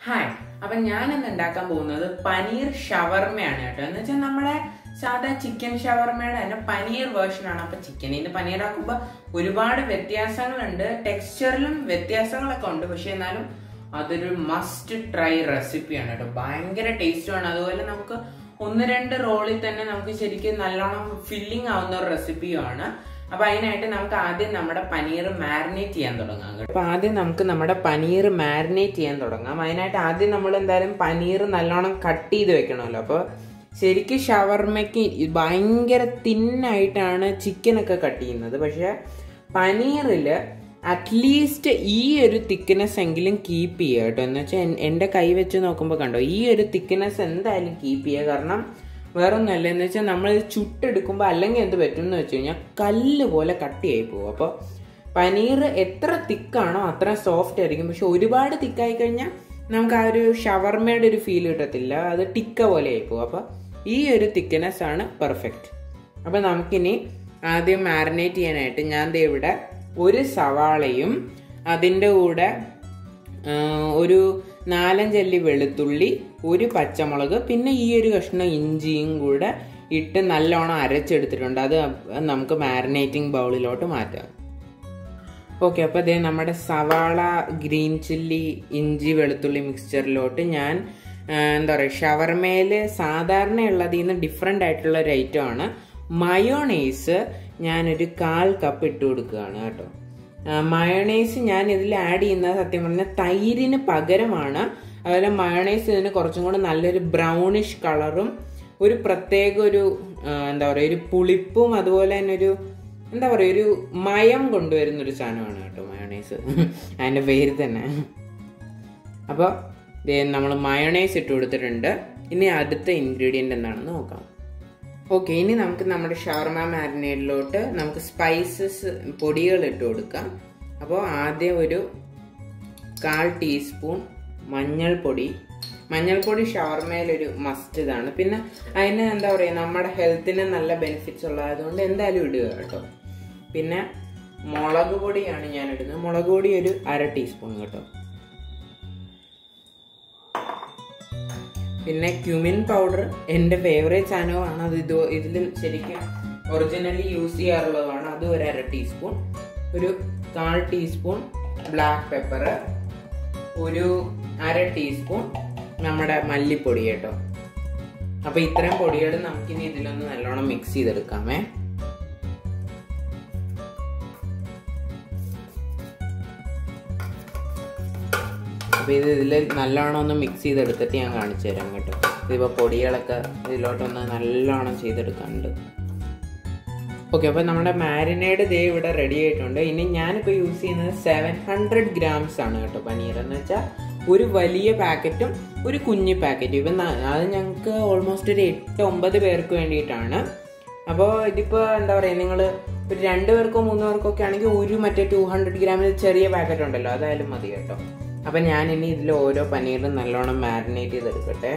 hi അപ്പൊ ഞാൻ ഇന്ന് ഉണ്ടാക്കാൻ പോകുന്നത് പനീർ ഷവർമയാണ് കേട്ടോ എന്ന് വെച്ചാൽ നമ്മുടെ സാധാ ചിക്കൻ ഷവർമയുടെ തന്നെ പനീർ വേർഷൻ ആണ് അപ്പൊ ചിക്കനിന്ന് പനീർ ആക്കുമ്പോൾ ഒരുപാട് വ്യത്യാസങ്ങളുണ്ട് ടെക്സ്ചറിലും വ്യത്യാസങ്ങളൊക്കെ ഉണ്ട് പക്ഷെ എന്നാലും അതൊരു മസ്റ്റ് ട്രൈ റെസിപ്പിയാണ് കേട്ടോ ഭയങ്കര ടേസ്റ്റുമാണ് അതുപോലെ നമുക്ക് ഒന്ന് രണ്ട് റോളിൽ തന്നെ നമുക്ക് ശരിക്കും നല്ലോണം ഫില്ലിംഗ് ആവുന്ന ഒരു റെസിപ്പിയുമാണ് അപ്പൊ അതിനായിട്ട് നമുക്ക് ആദ്യം നമ്മുടെ പനീർ മാരിനേറ്റ് ചെയ്യാൻ തുടങ്ങാം കേട്ടോ അപ്പൊ ആദ്യം നമുക്ക് നമ്മുടെ പനീർ മാരിനേറ്റ് ചെയ്യാൻ തുടങ്ങാം അതിനായിട്ട് ആദ്യം നമ്മൾ എന്തായാലും പനീർ നല്ലോണം കട്ട് ചെയ്ത് വെക്കണമല്ലോ അപ്പോൾ ശരിക്കും ഷവർമ്മയ്ക്ക് ഭയങ്കര തിന്നായിട്ടാണ് ചിക്കനൊക്കെ കട്ട് ചെയ്യുന്നത് പക്ഷെ പനീറിൽ അറ്റ്ലീസ്റ്റ് ഈ ഒരു തിക്നെസ് എങ്കിലും കീപ്പ് ചെയ്യുക കേട്ടോ എന്ന് വെച്ചാൽ എൻ്റെ കൈ വെച്ച് നോക്കുമ്പോൾ കണ്ടോ ഈ ഒരു തിക്നെസ് എന്തായാലും കീപ്പ് ചെയ്യുക കാരണം വേറൊന്നുമല്ല എന്ന് വെച്ചാൽ നമ്മൾ ചുട്ടെടുക്കുമ്പോൾ അല്ലെങ്കിൽ എന്ത് പറ്റും എന്ന് വെച്ച് കഴിഞ്ഞാൽ കല്ല് പോലെ കട്ടിയായി പോകും അപ്പോൾ പനീർ എത്ര തിക്കാണോ അത്ര സോഫ്റ്റ് ആയിരിക്കും പക്ഷെ ഒരുപാട് തിക്കായി കഴിഞ്ഞാൽ നമുക്ക് ആ ഒരു ഷവർമയുടെ ഒരു ഫീൽ കിട്ടത്തില്ല അത് ടിക്ക പോലെ ആയി പോകും അപ്പോൾ ഈ ഒരു തിക്നെസ് ആണ് പെർഫെക്റ്റ് അപ്പോൾ നമുക്കിനി ആദ്യം മാരിനേറ്റ് ചെയ്യാനായിട്ട് ഞാൻ ദേ ഇവിടെ ഒരു സവാളയും അതിൻ്റെ കൂടെ ഒരു നാലഞ്ചല്ലി വെളുത്തുള്ളി ഒരു പച്ചമുളക് പിന്നെ ഈ ഒരു കഷ്ണം ഇഞ്ചിയും കൂടെ ഇട്ട് നല്ലോണം അരച്ചെടുത്തിട്ടുണ്ട് അത് നമുക്ക് മാരിനേറ്റിംഗ് ബൗളിലോട്ട് മാറ്റാം ഓക്കെ അപ്പോൾ അതേ നമ്മുടെ സവാള ഗ്രീൻ ചില്ലി ഇഞ്ചി വെളുത്തുള്ളി മിക്സ്ചറിലോട്ട് ഞാൻ എന്താ പറയുക ഷവർമയിൽ സാധാരണ ഉള്ളതിൽ നിന്ന് ഡിഫറെൻ്റ് ആയിട്ടുള്ള ഒരു ഐറ്റം ആണ് മയോണൈസ് ഞാനൊരു കാൽ കപ്പ് ഇട്ട് കൊടുക്കുകയാണ് കേട്ടോ മയോണൈസ് ഞാൻ ഇതിൽ ആഡ് ചെയ്യുന്നത് സത്യം പറഞ്ഞാൽ തൈരിന് പകരമാണ് അതുപോലെ മയോണൈസ് ഇതിന് കുറച്ചും കൂടെ നല്ലൊരു ബ്രൗണിഷ് കളറും ഒരു പ്രത്യേക ഒരു എന്താ പറയുക ഒരു പുളിപ്പും അതുപോലെ തന്നെ ഒരു എന്താ പറയുക ഒരു മയം കൊണ്ടുവരുന്ന ഒരു സാധനമാണ് കേട്ടോ മയോണൈസ് അതിൻ്റെ പേര് തന്നെ അപ്പോൾ നമ്മൾ മയോണൈസ് ഇട്ട് കൊടുത്തിട്ടുണ്ട് ഇനി അടുത്ത ഇൻഗ്രീഡിയൻ്റ് എന്താണെന്ന് നോക്കാം ഓക്കെ ഇനി നമുക്ക് നമ്മുടെ ഷവർമ മാരിനേഡിലോട്ട് നമുക്ക് സ്പൈസസ് പൊടികൾ ഇട്ട് കൊടുക്കാം അപ്പോൾ ആദ്യം ഒരു കാൽ ടീസ്പൂൺ മഞ്ഞൾപ്പൊടി മഞ്ഞൾപ്പൊടി ഷവർമയിലൊരു മസ്റ്റ് ഇതാണ് പിന്നെ അതിന് എന്താ പറയുക നമ്മുടെ ഹെൽത്തിന് നല്ല ബെനിഫിറ്റ്സ് ഉള്ളതുകൊണ്ട് എന്തായാലും ഇടുക കേട്ടോ പിന്നെ മുളക് പൊടിയാണ് ഞാൻ ഇടുന്നത് മുളക് പൊടി ഒരു അര ടീസ്പൂൺ കേട്ടോ പിന്നെ ക്യുമിൻ പൗഡർ എൻ്റെ ഫേവറേറ്റ് സാധനമാണ് അത് ഇത് ഇതിൽ ശരിക്കും ഒറിജിനലി യൂസ് ചെയ്യാറുള്ളതാണ് അത് ഒരു അര ടീസ്പൂൺ ഒരു കാൽ ടീസ്പൂൺ ബ്ലാക്ക് പെപ്പർ ഒരു അര ടീസ്പൂൺ നമ്മുടെ മല്ലിപ്പൊടി കേട്ടോ അപ്പൊ ഇത്രയും പൊടികൾ നമുക്കിനി ഇതിലൊന്ന് നല്ലോണം മിക്സ് ചെയ്തെടുക്കാമേ അപ്പൊ ഇത് ഇതിൽ നല്ലോണം ഒന്ന് മിക്സ് ചെയ്തെടുത്തിട്ട് ഞാൻ കാണിച്ചു തരാം കേട്ടോ ഇതിപ്പോ പൊടികളൊക്കെ ഇതിലോട്ടൊന്ന് നല്ലോണം ചെയ്തെടുക്കാനുണ്ട് ഓക്കെ അപ്പോൾ നമ്മുടെ മാരിനേഡ് ദേ ഇവിടെ റെഡി ആയിട്ടുണ്ട് ഇനി ഞാനിപ്പോൾ യൂസ് ചെയ്യുന്നത് സെവൻ ഹൺഡ്രഡ് ഗ്രാംസ് ആണ് കേട്ടോ പനീർ എന്ന് വെച്ചാൽ ഒരു വലിയ പാക്കറ്റും ഒരു കുഞ്ഞു പാക്കറ്റും ഇപ്പം അത് ഞങ്ങൾക്ക് ഓൾമോസ്റ്റ് ഒരു എട്ട് ഒമ്പത് പേർക്ക് വേണ്ടിയിട്ടാണ് അപ്പോൾ ഇതിപ്പോൾ എന്താ പറയുക നിങ്ങൾ ഒരു രണ്ട് പേർക്കോ മൂന്ന് പേർക്കോ ഒക്കെ ആണെങ്കിൽ ഒരു മറ്റേ ടു ഹൺഡ്രഡ് ഗ്രാമിൽ ചെറിയ പാക്കറ്റ് ഉണ്ടല്ലോ അതായാലും മതി കേട്ടോ അപ്പം ഞാൻ ഇനി ഇതിൽ ഓരോ പനീറും നല്ലോണം മാരിനേറ്റ് ചെയ്തെടുക്കട്ടെ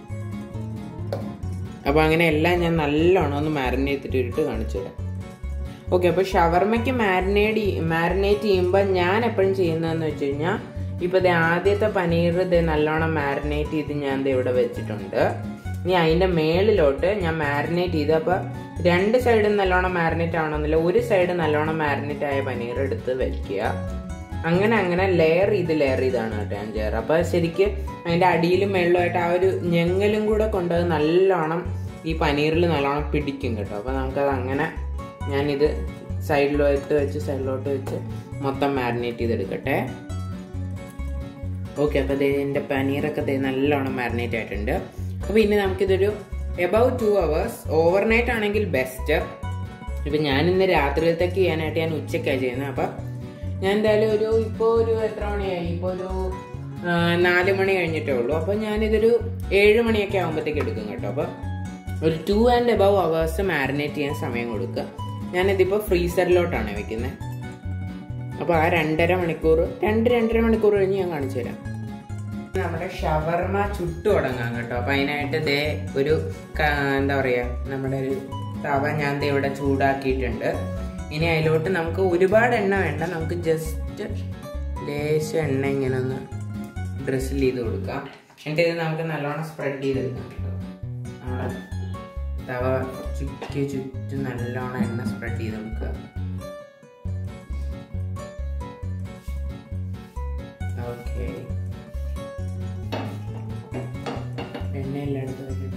അപ്പോൾ അങ്ങനെ എല്ലാം ഞാൻ നല്ലോണം ഒന്ന് മാരിനേറ്റ് ചെയ്തിട്ട് കാണിച്ചു തരാം ഓക്കെ അപ്പോൾ ഷവർമയ്ക്ക് മാരിനേറ്റ് മാരിനേറ്റ് ചെയ്യുമ്പോൾ ഞാൻ എപ്പോഴും ചെയ്യുന്നതെന്ന് വെച്ച് കഴിഞ്ഞാൽ ഇപ്പോൾ ഇത് ആദ്യത്തെ പനീർ ഇത് നല്ലോണം മാരിനേറ്റ് ചെയ്ത് ഞാൻ ഇത് ഇവിടെ വെച്ചിട്ടുണ്ട് ഇനി അതിൻ്റെ മേളിലോട്ട് ഞാൻ മാരിനേറ്റ് ചെയ്ത് അപ്പോൾ രണ്ട് സൈഡും നല്ലോണം മാരിനേറ്റ് ആവണമെന്നില്ല ഒരു സൈഡ് നല്ലോണം മാരിനേറ്റ് ആയ പനീർ എടുത്ത് വെക്കുക അങ്ങനെ അങ്ങനെ ലെയർ ചെയ്ത് ലെയർ ചെയ്താണ് കേട്ടോ ഞാൻ ചെയ്യാറ് അപ്പോൾ ശരിക്ക് അതിൻ്റെ അടിയിലും മേളിലുമായിട്ട് ആ ഒരു ഞെങ്ങലും കൂടെ കൊണ്ട് നല്ലോണം ഈ പനീറിൽ നല്ലോണം പിടിക്കും കേട്ടോ അപ്പോൾ നമുക്കത് അങ്ങനെ ഞാനിത് സൈഡിലോട്ട് വെച്ച് സൈഡിലോട്ട് വെച്ച് മൊത്തം മാരിനേറ്റ് ചെയ്തെടുക്കട്ടെ ഓക്കെ അപ്പോൾ ഇത് എൻ്റെ പനീറൊക്കെ ഇത് നല്ലോണം മാരിനേറ്റ് ആയിട്ടുണ്ട് അപ്പോൾ ഇനി നമുക്കിതൊരു എബവ് ടു അവേഴ്സ് ഓവർനൈറ്റ് ആണെങ്കിൽ ബെസ്റ്റ് ഇപ്പം ഞാൻ ഇന്ന് രാത്രിയിലത്തേക്ക് ചെയ്യാനായിട്ട് ഞാൻ ഉച്ചയ്ക്കാണ് ചെയ്യുന്നത് അപ്പം ഞാൻ എന്തായാലും ഒരു ഇപ്പോൾ ഒരു എത്ര മണിയായി ഇപ്പോൾ ഒരു നാല് മണി കഴിഞ്ഞിട്ടേ ഉള്ളൂ അപ്പോൾ ഞാനിതൊരു ഏഴ് മണിയൊക്കെ ആകുമ്പോഴത്തേക്ക് എടുക്കും കേട്ടോ അപ്പോൾ ഒരു two and above hours marinate ചെയ്യാൻ സമയം കൊടുക്കുക ഞാനിതിപ്പോൾ ഫ്രീസറിലോട്ടാണ് വെക്കുന്നത് അപ്പോൾ ആ രണ്ടര മണിക്കൂർ രണ്ട് രണ്ടര മണിക്കൂർ കഴിഞ്ഞ് ഞാൻ കാണിച്ചു തരാം നമ്മുടെ ഷവർമ ചുട്ടു തുടങ്ങാം കേട്ടോ അപ്പം അതിനായിട്ട് ദേ ഒരു എന്താ പറയുക നമ്മുടെ ഒരു തവ ഞാൻ ദേ ഇവിടെ ചൂടാക്കിയിട്ടുണ്ട് ഇനി അതിലോട്ട് നമുക്ക് ഒരുപാട് എണ്ണ വേണ്ട നമുക്ക് ജസ്റ്റ് ലേശം എണ്ണ ഇങ്ങനെ ഒന്ന് ഡ്രസ്സിൽ ചെയ്ത് കൊടുക്കാം എന്നിട്ട് ഇത് നമുക്ക് നല്ലോണം സ്പ്രെഡ് ചെയ്തെടുക്കാം കേട്ടോ നമ്മുടെ തവ ചുറ്റി ചുറ്റും നല്ലോണം എണ്ണ സ്പ്രെഡ് ചെയ്ത് കൊടുക്കുക ഓക്കെ എണ്ണ എല്ലായിടത്തും വെച്ചിട്ടുണ്ട്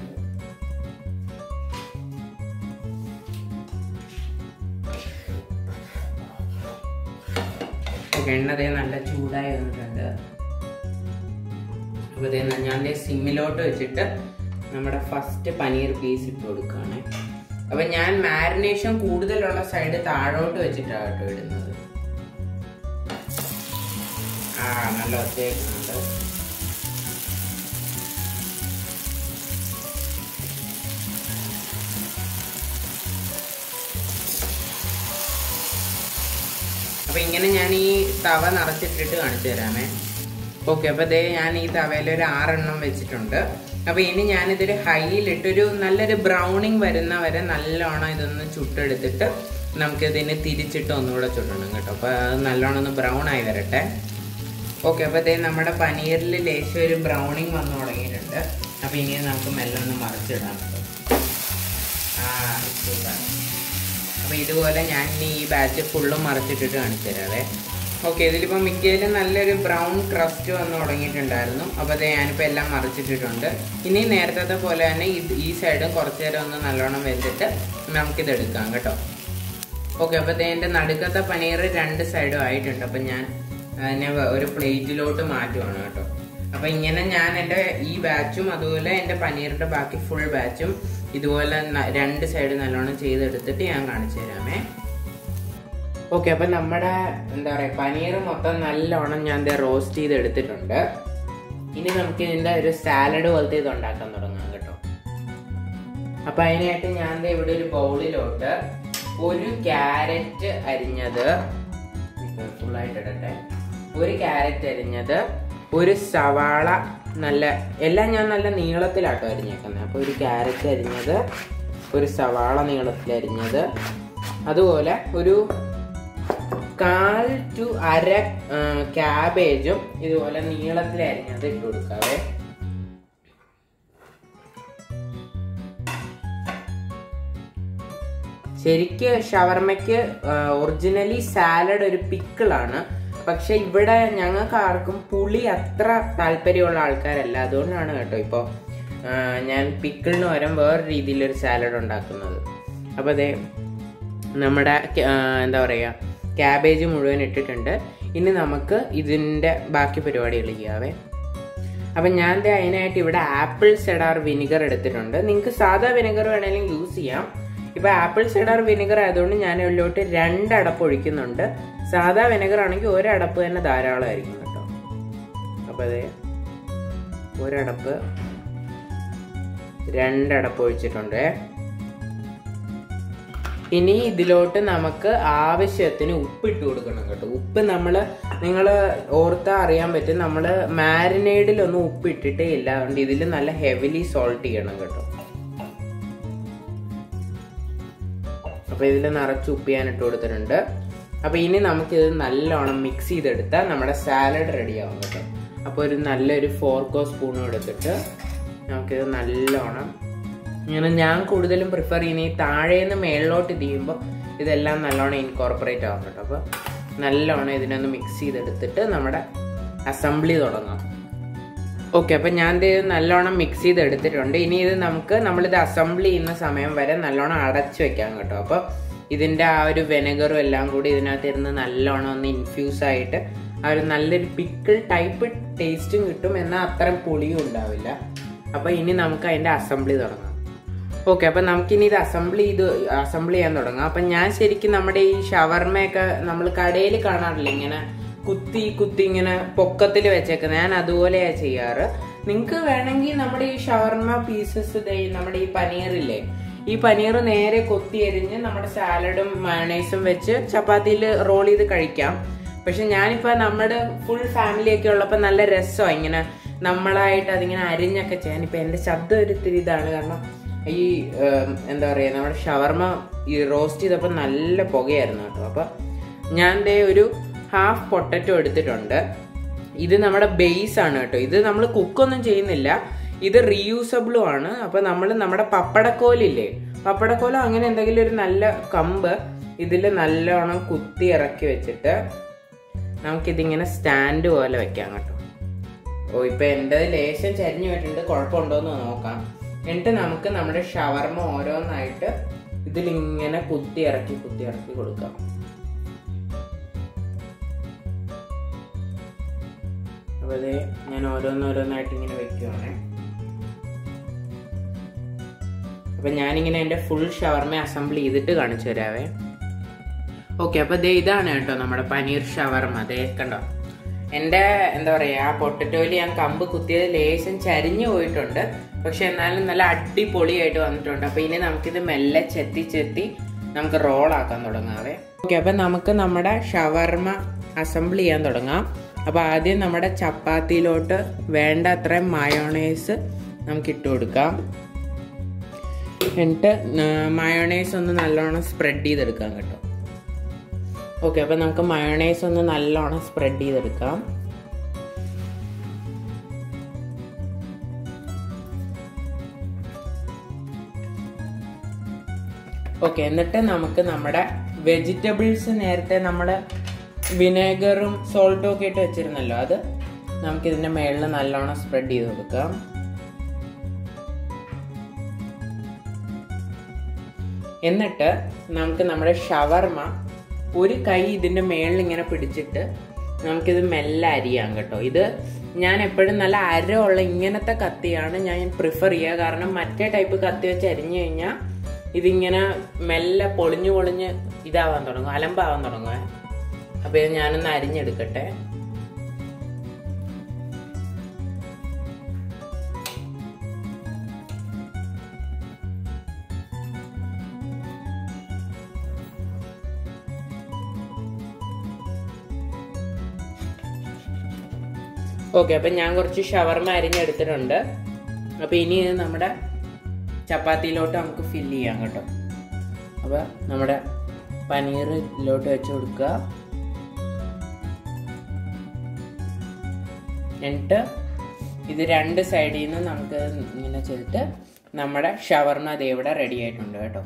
ഓക്കെ എണ്ണ ദേ നല്ല ചൂടായി വന്നിട്ടുണ്ട് അപ്പോൾ ദേ ഞാൻ ദേ സിമ്മിലോട്ട് വെച്ചിട്ട് നമ്മുടെ ഫസ്റ്റ് പനീർ പീസ് ഇട്ട് കൊടുക്കുകയാണ് അപ്പൊ ഞാൻ മാരിനേഷൻ കൂടുതലുള്ള സൈഡ് താഴോട്ട് വെച്ചിട്ടാണ് കേട്ടോ ഇടുന്നത് ആ നല്ല ഒച്ചയായിട്ടുണ്ട് അപ്പൊ ഇങ്ങനെ ഞാൻ ഈ തവ നിറച്ചിട്ടിട്ട് കാണിച്ചു തരാമേ ഓക്കെ അപ്പൊ ദേ ഞാൻ ഈ തവയിൽ ഒരു ആറെണ്ണം വെച്ചിട്ടുണ്ട് അപ്പൊ ഇനി ഞാനിതൊരു ഹൈയിലിട്ട് ഒരു നല്ലൊരു ബ്രൗണിങ് വരുന്ന വരെ നല്ലോണം ഇതൊന്ന് ചുട്ടെടുത്തിട്ട് നമുക്ക് ഇതിന് തിരിച്ചിട്ട് ഒന്നുകൂടെ ചുടണം കേട്ടോ അപ്പൊ അത് നല്ലോണം ഒന്ന് ബ്രൗൺ ആയി വരട്ടെ ഓക്കെ അപ്പൊ ദേ നമ്മുടെ പനീറിൽ ലേശം ഒരു ബ്രൗണിങ് വന്നു തുടങ്ങിയിട്ടുണ്ട് അപ്പൊ ഇനി നമുക്ക് മെല്ലെ ഒന്ന് മറിച്ചിടാം കേട്ടോ ആ സൂപ്പർ അപ്പൊ ഇതുപോലെ ഞാൻ ഇനി ഈ ബാച്ച് ഫുള്ളും മറിച്ചിട്ടിട്ട് കാണിച്ചു തരാവേ ഓക്കെ ഇതിലിപ്പോൾ മിക്കതിലും നല്ലൊരു ബ്രൗൺ ക്രസ്റ്റ് വന്ന് തുടങ്ങിയിട്ടുണ്ടായിരുന്നു അപ്പോൾ അത് ഞാനിപ്പോൾ എല്ലാം മറിച്ചിട്ടിട്ടുണ്ട് ഇനി നേരത്തെ പോലെ തന്നെ ഇത് ഈ സൈഡും കുറച്ച് നേരം ഒന്ന് നല്ലോണം വെച്ചിട്ട് നമുക്കിത് എടുക്കാം കേട്ടോ ഓക്കെ അപ്പോൾ ഇതിൻ്റെ നടുക്കത്തെ പനീർ രണ്ട് സൈഡും ആയിട്ടുണ്ട് അപ്പം ഞാൻ അതിനെ വ- ഒരു പ്ലേറ്റിലോട്ട് മാറ്റുവാണ് കേട്ടോ അപ്പം ഇങ്ങനെ ഞാൻ എൻ്റെ ഈ ബാച്ചും അതുപോലെ എൻ്റെ പനീറിൻ്റെ ബാക്കി ഫുൾ ബാച്ചും ഇതുപോലെ ന- രണ്ട് സൈഡ് നല്ലോണം ചെയ്തെടുത്തിട്ട് ഞാൻ കാണിച്ചു തരാമേ ഓക്കെ അപ്പം നമ്മുടെ എന്താ പറയുക പനീർ മൊത്തം നല്ലോണം ഞാൻ റോസ്റ്റ് ചെയ്ത് എടുത്തിട്ടുണ്ട് ഇനി നമുക്ക് ഇതിൻ്റെ ഒരു സാലഡ് പോലത്തെ ഇത് ഉണ്ടാക്കാൻ തുടങ്ങാം കേട്ടോ അപ്പൊ അതിനായിട്ട് ഞാൻ ദേ ഇവിടെ ഒരു ബൗളിലോട്ട് ഒരു ക്യാരറ്റ് അരിഞ്ഞത് ഫുള്ളായിട്ട് ഇടട്ടെ ഒരു ക്യാരറ്റ് അരിഞ്ഞത് ഒരു സവാള നല്ല എല്ലാം ഞാൻ നല്ല നീളത്തിലാട്ടോ അരിഞ്ഞേക്കുന്നത് അപ്പൊ ഒരു ക്യാരറ്റ് അരിഞ്ഞത് ഒരു സവാള നീളത്തിൽ അരിഞ്ഞത് അതുപോലെ ഒരു കാൽ ടു അര ക്യാബേജും ഇതുപോലെ നീളത്തിൽ അരിഞ്ഞത് ഇട്ട് കൊടുക്കാവേ ശരിക്ക് ഷവർമയ്ക്ക് ഒറിജിനലി സാലഡ് ഒരു പിക്കിളാണ് പക്ഷെ ഇവിടെ ഞങ്ങൾക്ക് ആർക്കും പുളി അത്ര താല്പര്യമുള്ള ആൾക്കാരല്ല അതുകൊണ്ടാണ് കേട്ടോ ഇപ്പോൾ ഞാൻ പിക്കിളിന് പകരം വേറെ രീതിയിലൊരു സാലഡ് ഉണ്ടാക്കുന്നത് അപ്പോൾ അതെ നമ്മുടെ ക- ആ, എന്താ പറയുക ക്യാബേജ് മുഴുവൻ ഇട്ടിട്ടുണ്ട് ഇനി നമുക്ക് ഇതിൻ്റെ ബാക്കി പരിപാടികൾ ചെയ്യാവേ അപ്പം ഞാൻ ദേ അതിനായിട്ട് ഇവിടെ ആപ്പിൾ സെഡാർ വിനിഗർ എടുത്തിട്ടുണ്ട് നിങ്ങൾക്ക് സാധാ വിനെഗർ വേണമെങ്കിലും യൂസ് ചെയ്യാം ഇപ്പൊ ആപ്പിൾ സെഡാർ വിനെഗർ ആയതുകൊണ്ട് ഞാൻ ഇതിലോട്ട് രണ്ടടപ്പ് ഒഴിക്കുന്നുണ്ട് സാധാ വിനെഗർ ആണെങ്കിൽ ഒരടപ്പ് തന്നെ ധാരാളമായിരിക്കും കേട്ടോ അപ്പൊ അതെ ഒരടപ്പ് രണ്ടടപ്പ് ഒഴിച്ചിട്ടുണ്ട് ഇനി ഇതിലോട്ട് നമുക്ക് ആവശ്യത്തിന് ഉപ്പിട്ട് കൊടുക്കണം കേട്ടോ ഉപ്പ് നമ്മൾ നിങ്ങൾ ഓർത്താ അറിയാൻ പറ്റും നമ്മൾ മാരിനേഡിലൊന്നും ഉപ്പ് ഇട്ടിട്ടേ ഇല്ല അതുകൊണ്ട് ഇതിൽ നല്ല ഹെവിലി സോൾട്ട് ചെയ്യണം കേട്ടോ അപ്പൊ ഇതിൽ നിറച്ച് ഉപ്പ് ഞാൻ ഇട്ട് കൊടുത്തിട്ടുണ്ട് അപ്പൊ ഇനി നമുക്ക് ഇത് നല്ലോണം മിക്സ് ചെയ്തെടുത്താൽ നമ്മുടെ സാലഡ് റെഡി ആവും കേട്ടോ അപ്പൊ ഒരു നല്ലൊരു ഫോർക്കോ സ്പൂണും എടുത്തിട്ട് നമുക്കിത് നല്ലോണം ഇങ്ങനെ ഞാൻ കൂടുതലും പ്രിഫർ ചെയ്യുന്ന ഈ താഴേന്ന് മേളിലോട്ട് ഇത് ചെയ്യുമ്പോൾ ഇതെല്ലാം നല്ലോണം ഇൻകോർപ്പറേറ്റ് ആവും കേട്ടോ അപ്പോൾ നല്ലോണം ഇതിനൊന്ന് മിക്സ് ചെയ്തെടുത്തിട്ട് നമ്മുടെ അസംബ്ലി തുടങ്ങാം ഓക്കെ അപ്പം ഞാൻ ഇത് നല്ലോണം മിക്സ് ചെയ്ത് എടുത്തിട്ടുണ്ട് ഇനി ഇത് നമുക്ക് നമ്മളിത് അസംബിൾ ചെയ്യുന്ന സമയം വരെ നല്ലോണം അടച്ചു വെക്കാം കേട്ടോ അപ്പോൾ ഇതിൻ്റെ ആ ഒരു വെനഗറും എല്ലാം കൂടി ഇതിനകത്ത് ഇരുന്ന് നല്ലോണം ഒന്ന് ഇൻഫ്യൂസ് ആയിട്ട് ആ ഒരു നല്ലൊരു പിക്കിൾ ടൈപ്പ് ടേസ്റ്റും കിട്ടും എന്നാൽ അത്രയും പുളിയും ഉണ്ടാവില്ല അപ്പോൾ ഇനി നമുക്ക് അതിൻ്റെ അസംബ്ലി തുടങ്ങാം ഓക്കെ അപ്പം നമുക്കിനി ഇത് അസംബിൾ ചെയ്ത് അസംബിൾ ചെയ്യാൻ തുടങ്ങാം അപ്പം ഞാൻ ശരിക്കും നമ്മുടെ ഈ ഷവർമയൊക്കെ നമ്മൾ കടയിൽ കാണാറില്ല ഇങ്ങനെ കുത്തി കുത്തി ഇങ്ങനെ പൊക്കത്തിൽ വെച്ചേക്കുന്നത് ഞാൻ അതുപോലെയാ ചെയ്യാറ് നിങ്ങൾക്ക് വേണമെങ്കിൽ നമ്മുടെ ഈ ഷവർമ പീസസ് നമ്മുടെ ഈ പനീറില്ലേ ഈ പനീർ നേരെ കൊത്തി എരിഞ്ഞ് നമ്മുടെ സാലഡും മയണൈസും വെച്ച് ചപ്പാത്തിയിൽ റോൾ ചെയ്ത് കഴിക്കാം പക്ഷെ ഞാനിപ്പോ നമ്മുടെ ഫുൾ ഫാമിലി ഒക്കെ ഉള്ളപ്പോ നല്ല രസമാണ് ഇങ്ങനെ നമ്മളായിട്ട് അതിങ്ങനെ അരിഞ്ഞൊക്കെ ചെയ്യാൻ ഇപ്പൊ എന്റെ ശബ്ദം ഒരു ഇത്തിരി ഇതാണ് കാരണം ഈ ഏം, എന്താ പറയാ നമ്മുടെ ഷവർമ ഈ റോസ്റ്റ് ചെയ്തപ്പോൾ നല്ല പുകയായിരുന്നു കേട്ടോ അപ്പൊ ഞാൻ ദേ ഒരു ഹാഫ് പൊട്ടറ്റോ എടുത്തിട്ടുണ്ട് ഇത് നമ്മുടെ ബേസ് ആണ് കേട്ടോ ഇത് നമ്മൾ കുക്കൊന്നും ചെയ്യുന്നില്ല ഇത് റീയൂസബിളും ആണ് അപ്പൊ നമ്മൾ നമ്മുടെ പപ്പടക്കോലില്ലേ പപ്പടക്കോലോ അങ്ങനെ എന്തെങ്കിലും ഒരു നല്ല കമ്പ് ഇതിൽ നല്ലോണം കുത്തി ഇറക്കി വെച്ചിട്ട് നമുക്കിതിങ്ങനെ സ്റ്റാൻഡ് പോലെ വെക്കാം കേട്ടോ ഓ ഇപ്പൊ എൻ്റെ ലേശം ചരിഞ്ഞു പോയിട്ടുണ്ട് കുഴപ്പമുണ്ടോന്ന് നോക്കാം എന്നിട്ട് നമുക്ക് നമ്മുടെ ഷവർമ ഓരോന്നായിട്ട് ഇതിലിങ്ങനെ കുത്തി ഇറക്കി കുത്തി ഇറക്കി കൊടുക്കാം അപ്പൊ അത് ഞാൻ ഓരോന്നോരോന്നായിട്ട് ഇങ്ങനെ വെക്കുവാണേ അപ്പൊ ഞാനിങ്ങനെ എൻ്റെ ഫുൾ ഷവർമ അസംബിൾ ചെയ്തിട്ട് കാണിച്ചു തരാവേ ഓക്കെ അപ്പൊ ദേ ഇതാണ് കേട്ടോ നമ്മുടെ പനീർ ഷവർമ ദേ കണ്ടോ എൻ്റെ എന്താ പറയാ ആ പൊട്ടറ്റോയിൽ ഞാൻ കമ്പ് കുത്തിയത് ലേശം ചരിഞ്ഞു പോയിട്ടുണ്ട് പക്ഷെ എന്നാലും നല്ല അടിപൊളിയായിട്ട് വന്നിട്ടുണ്ട് അപ്പൊ ഇനി നമുക്കിത് മെല്ലെ ചെത്തി ചെത്തി നമുക്ക് റോൾ ആക്കാൻ തുടങ്ങാവേ ഓക്കെ അപ്പൊ നമുക്ക് നമ്മുടെ ഷവർമ അസംബിൾ ചെയ്യാൻ തുടങ്ങാം അപ്പൊ ആദ്യം നമ്മുടെ ചപ്പാത്തിയിലോട്ട് വേണ്ട അത്രയും മയോണൈസ് നമുക്ക് ഇട്ട് കൊടുക്കാം എന്നിട്ട് മയോണൈസ് ഒന്ന് നല്ലോണം സ്പ്രെഡ് ചെയ്തെടുക്കാം കേട്ടോ ഓക്കെ അപ്പം നമുക്ക് മയോണൈസ് ഒന്ന് നല്ലോണം സ്പ്രെഡ് ചെയ്തെടുക്കാം ഓക്കെ എന്നിട്ട് നമുക്ക് നമ്മുടെ വെജിറ്റബിൾസ് നേരത്തെ നമ്മൾ വിനേഗറും സോൾട്ടും ഒക്കെ ഇട്ട് വെച്ചിരുന്നല്ലോ അത് നമുക്ക് ഇതിന്റെ മേളിൽ നല്ലോണം സ്പ്രെഡ് ചെയ്ത് കൊടുക്കാം എന്നിട്ട് നമുക്ക് നമ്മുടെ ഷവർമ ഒരു കൈ ഇതിന്റെ മേളിൽ ഇങ്ങനെ പിടിച്ചിട്ട് നമുക്കിത് മെല്ലെ അരിയാം കേട്ടോ ഇത് ഞാൻ എപ്പോഴും നല്ല അരമുള്ള ഇങ്ങനത്തെ കത്തിയാണ് ഞാൻ പ്രിഫർ ചെയ്യുക കാരണം മറ്റേ ടൈപ്പ് കത്തി വെച്ച് അരിഞ്ഞു കഴിഞ്ഞാൽ ഇതിങ്ങനെ മെല്ലെ പൊളിഞ്ഞു പൊളിഞ്ഞ് ഇതാവാൻ തുടങ്ങും അലമ്പാവാൻ തുടങ്ങും അപ്പൊ ഇത് ഞാനൊന്ന് അരിഞ്ഞെടുക്കട്ടെ ഓക്കെ അപ്പം ഞാൻ കുറച്ച് ഷവർമ അരിഞ്ഞെടുത്തിട്ടുണ്ട് അപ്പം ഇനി ഇത് നമ്മുടെ ചപ്പാത്തിയിലോട്ട് നമുക്ക് ഫില്ല് ചെയ്യാം കേട്ടോ അപ്പോൾ നമ്മുടെ പനീറിലോട്ട് വെച്ച് കൊടുക്കുക എന്നിട്ട് ഇത് രണ്ട് സൈഡിൽ നിന്ന് നമുക്ക് ഇങ്ങനെ ചെയ്തിട്ട് നമ്മുടെ ഷവർമ അത് ഇവിടെ റെഡി ആയിട്ടുണ്ട് കേട്ടോ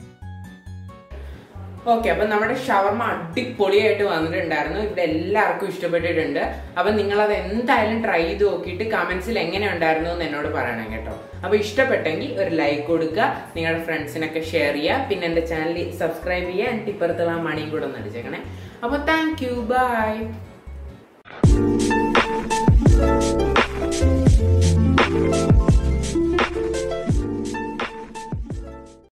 ഓക്കെ അപ്പൊ നമ്മുടെ ഷവർമ അടിപൊളിയായിട്ട് വന്നിട്ടുണ്ടായിരുന്നു ഇവിടെ എല്ലാവർക്കും ഇഷ്ടപ്പെട്ടിട്ടുണ്ട് അപ്പൊ നിങ്ങൾ അത് എന്തായാലും ട്രൈ ചെയ്ത് നോക്കിയിട്ട് കമന്റ്സിൽ എങ്ങനെ ഉണ്ടായിരുന്നു എന്ന് എന്നോട് പറയണം കേട്ടോ അപ്പൊ ഇഷ്ടപ്പെട്ടെങ്കിൽ ഒരു ലൈക്ക് കൊടുക്കുക നിങ്ങളുടെ ഫ്രണ്ട്സിനൊക്കെ ഷെയർ ചെയ്യുക പിന്നെ എന്റെ ചാനൽ സബ്സ്ക്രൈബ് ചെയ്യുക എന്നിട്ട് ഇപ്പുറത്തുള്ള ആ മണിയും കൂടെ ഒന്ന് അടിച്ചേക്കണേ അപ്പൊ താങ്ക് യു ബൈ